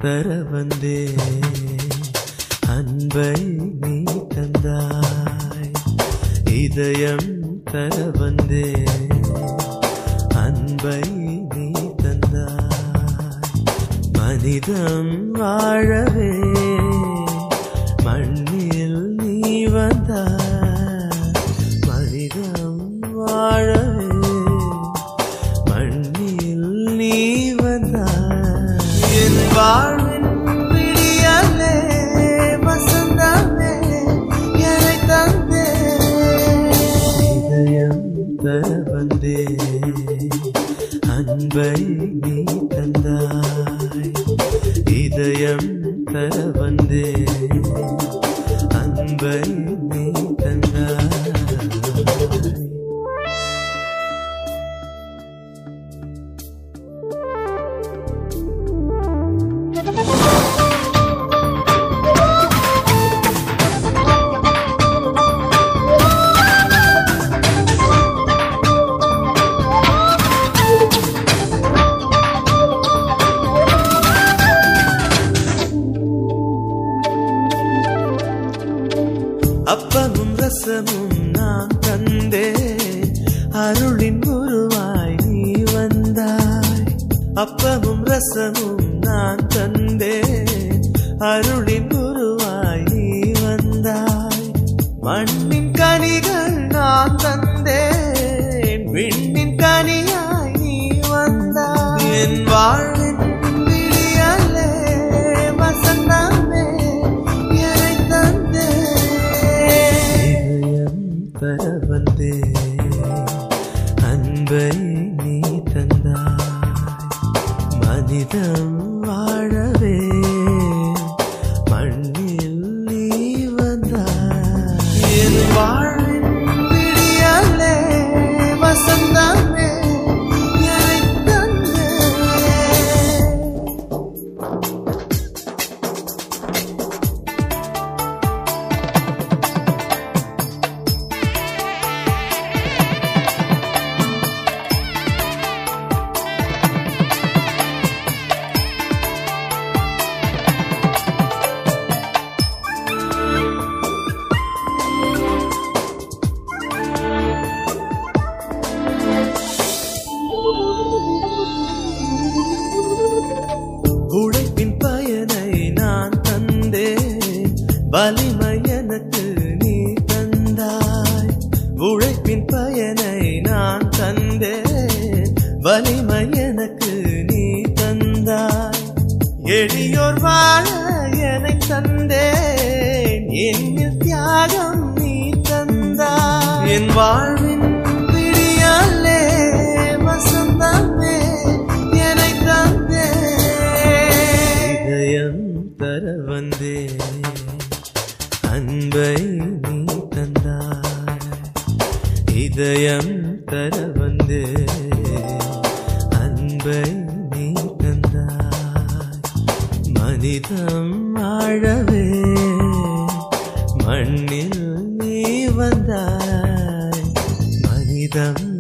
தர வந்தே அன்பை நீ தந்தாய் இதயம் தர வந்தே அன்பை நீ தந்தாய் மனிதம் வாழவே மண்ணில் நீ வந்தாய் மனிதம் வாழவே மண்ணில் நீ வந்தாய் என் வாழ்வின் விடியலே வசந்தமே என்னை தந்தே இதயம் தர வந்தே அன்பை நீ தந்தாய் இதயம் தர வந்தே அன்பை நீ தந்தாய் அப்பமும் ரசமும் நான் தந்தே அருளின் குருவாய் நீ வந்தாய் அப்பமும் ரசமும் நான் தந்தே அருளின் குருவாய் நீ வந்தாய் மண்ணின் கனிகள் நான் தந்தேன் விண்ணின் கனியாய் நீ வந்தாய் என் வாழ்வின் விடியலே வசந்தமே என்னை தந்தே இதயம் தர வந்தே அன்பை நீ தந்தாய் மனிதம் வாழவே மண்ணில் நீ வந்தாய் என் வாழ்வின் விடியலே வசந்தமே என்னை தந்தே உழைப்பின் பயனை நான் தந்தேன் வலிமை எனக்கு நீ தந்தாய் உழைப்பின் பயனை நான் தந்தேன் வலிமை எனக்கு நீ தந்தாய் எளியோர் வாழ என்னை தந்தேன் என்னில் தியாகம் நீ தந்தாய் என் வாழ்வின் பிடியாலே வசந்தமே என்னை தந்தே இதயம் தர வந்தே அன்பை நீ தந்தாய் இதயம் தர வந்தே அன்பை நீ தந்தாய் மனிதம் வாழவே மண்ணில் நீ வந்தாய் மனிதம்